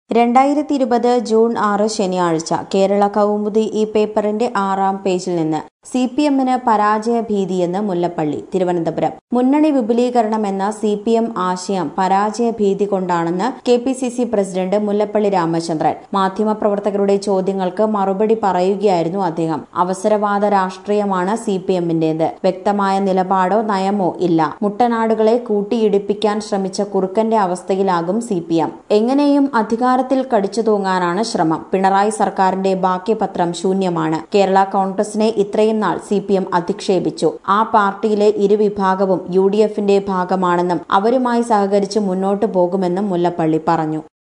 രണ്ടായിരത്തി ഇരുപത് ജൂൺ ആറ് ശനിയാഴ്ച കേരള കൗമുദി ഈ പേപ്പറിന്റെ ആറാം പേജിൽ നിന്ന് സി പി എമ്മിന് പരാജയ ഭീതിയെന്ന് മുല്ലപ്പള്ളി തിരുവനന്തപുരം മുന്നണി വിപുലീകരണം എന്ന സി പി എം ആശയം പരാജയ ഭീതി കൊണ്ടാണെന്ന് K P C C president Mullappally Ramachandran മാധ്യമപ്രവർത്തകരുടെ ചോദ്യങ്ങൾക്ക് മറുപടി പറയുകയായിരുന്നു അദ്ദേഹം അവസരവാദ രാഷ്ട്രീയമാണ് സി പി എമ്മിന്റേത് വ്യക്തമായ നിലപാടോ നയമോ ഇല്ല മുട്ടനാടുകളെ കൂട്ടിയിടിപ്പിക്കാൻ ശ്രമിച്ച കുറുക്കന്റെ അവസ്ഥയിലാകും സി പി എം എങ്ങനെയും അധികാരത്തിൽ കടിച്ചു തൂങ്ങാനാണ് ശ്രമം പിണറായി സർക്കാരിന്റെ ബാക്കിപത്രം ശൂന്യമാണ് കേരള കോൺഗ്രസിനെ ഇത്രയും നാൾ സി പി എം അധിക്ഷേപിച്ചു ആ പാർട്ടിയിലെ ഇരുവിഭാഗവും യു ഡി എഫിന്റെ ഭാഗമാണെന്നും അവരുമായി സഹകരിച്ച് മുന്നോട്ടു പോകുമെന്നും മുല്ലപ്പള്ളി പറഞ്ഞു